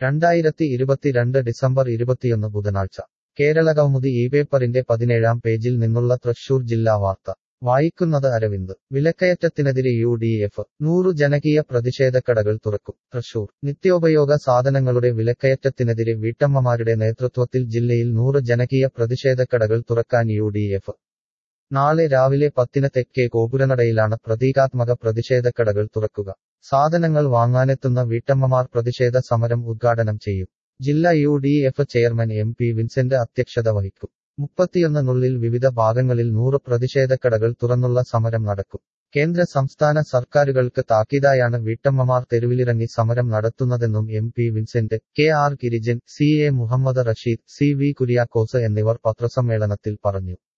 രണ്ടായിരത്തി ഇരുപത്തിരണ്ട് ഡിസംബർ ഇരുപത്തിയൊന്ന് ബുധനാഴ്ച കേരളകൗമുദി ഈ പേപ്പറിന്റെ പതിനേഴാം പേജിൽ നിന്നുള്ള തൃശൂർ ജില്ലാ വാർത്ത വായിക്കുന്നത് അരവിന്ദ് വിലക്കയറ്റത്തിനെതിരെ യു ഡി എഫ് നൂറു ജനകീയ പ്രതിഷേധക്കടകൾ തുറക്കും തൃശൂർ നിത്യോപയോഗ സാധനങ്ങളുടെ വിലക്കയറ്റത്തിനെതിരെ വീട്ടമ്മമാരുടെ നേതൃത്വത്തിൽ ജില്ലയിൽ നൂറ് ജനകീയ പ്രതിഷേധക്കടകൾ തുറക്കാൻ യു ഡി എഫ് നാളെ രാവിലെ പത്തിന് തെക്കേ ഗോപുരനടയിലാണ് പ്രതീകാത്മക പ്രതിഷേധക്കടകൾ തുറക്കുക സാധനങ്ങൾ വാങ്ങാനെത്തുന്ന വീട്ടമ്മമാർ പ്രതിഷേധ സമരം ഉദ്ഘാടനം ചെയ്യും ജില്ലാ U D F chairman M P Vincent അധ്യക്ഷത വഹിക്കും മുപ്പത്തിയൊന്നിനുള്ളിൽ വിവിധ ഭാഗങ്ങളിൽ നൂറ് പ്രതിഷേധക്കടകൾ തുറന്നുള്ള സമരം നടക്കും കേന്ദ്ര സംസ്ഥാന സർക്കാരുകൾക്ക് താക്കീതായാണ് വീട്ടമ്മമാർ തെരുവിലിറങ്ങി സമരം നടത്തുന്നതെന്നും M P Vincent K R Girijan C A Muhammad Rasheed C V Kuriakose എന്നിവർ പത്രസമ്മേളനത്തിൽ പറഞ്ഞു